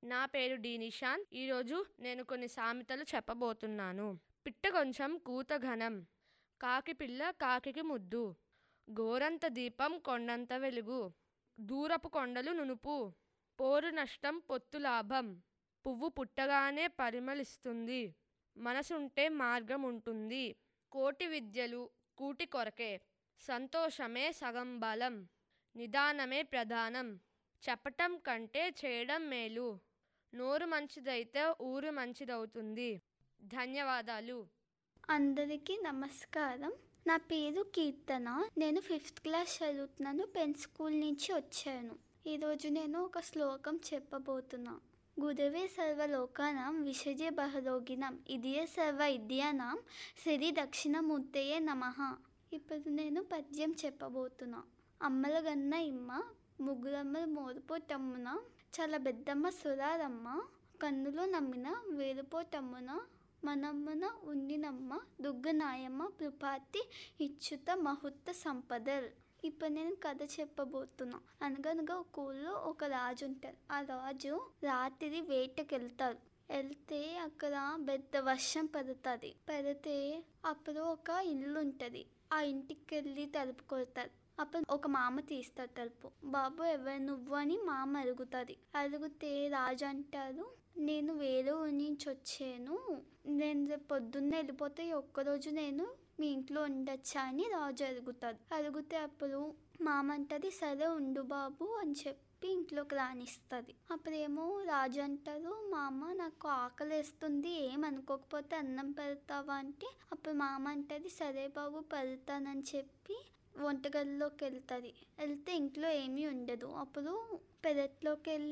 నా పేరు డి నిషాన్ ఈరోజు నేను కొన్ని సామెతలు చెప్పబోతున్నాను పిట్ట కొంచెం కూత ఘనం కాకి పిల్ల కాకికి ముద్దు గోరంత దీపం కొండంత వెలుగు దూరపు కొండలు నునుపు పోరు నష్టం పొత్తు లాభం పువ్వు పుట్టగానే పరిమళిస్తుంది మనసుంటే మార్గం ఉంటుంది కోటి విద్యలు కూటి కొరకే సంతోషమే సగం బలం నిదానమే ప్రధానం చెప్పటం కంటే చేయడం మేలు నోరు మంచిదైతే ఊరు మంచిదవుతుంది ధన్యవాదాలు అందరికీ నమస్కారం నా పేరు కీర్తన నేను ఫిఫ్త్ క్లాస్ చదువుతున్నాను పెన్ స్కూల్ నుంచి వచ్చాను ఈరోజు నేను ఒక శ్లోకం చెప్పబోతున్నా గురువే సర్వలోకానాం విషజే బహరోగిణం ఇదియే సర్వ విద్యానాం శ్రీ దక్షిణమూర్తయే నమ ఇప్పుడు నేను పద్యం చెప్పబోతున్నా అమ్మల గన్న ఇమ్మ ముగ్గురమ్మల మోరుపోటమ్మున చాలా పెద్దమ్మ సురారమ్మ కన్నులో నమ్మిన వేరుపోటమ్మున మనమ్మన ఉండినమ్మ దుగ్గనాయమ్మ కృపాతి ఇచ్చుత మహుత్త సంపదల్ ఇప్పుడు నేను కథ చెప్పబోతున్నా అనగనగా ఒక ఊళ్ళో ఒక రాజు ఉంటారు ఆ రాజు రాత్రి వేటకి వెళ్తారు వెళ్తే అక్కడ పెద్ద వర్షం పడుతుంది పడితే అప్పుడు ఒక ఇల్లు ఉంటుంది ఆ ఇంటికి వెళ్ళి తలుపు కొడతారు అప్పుడు ఒక మామ తీస్తారు తలుపు బాబు ఎవరు నువ్వు అని మామ అడుగుతుంది అడిగితే రాజు అంటారు నేను వేరే ఊరి నుంచి వచ్చాను నేను రేపు పొద్దున్నే వెళ్ళిపోతే ఈ ఒక్కరోజు నేను మీ ఇంట్లో ఉండొచ్చా అని రాజు అడుగుతాడు అడిగితే అప్పుడు మామ అంటది సరే ఉండు బాబు అని చెప్పి ఇంట్లోకి రానిస్తుంది అప్పుడేమో రాజు అంటారు మామ నాకు ఆకలి వేస్తుంది ఏమనుకోకపోతే అన్నం పెడతావా అంటే అప్పుడు మామ అంటది సరే బాబు పెడతానని చెప్పి వంటగదిలోకి వెళ్తుంది వెళ్తే ఇంట్లో ఏమీ ఉండదు అప్పుడు పెరట్లోకి వెళ్ళి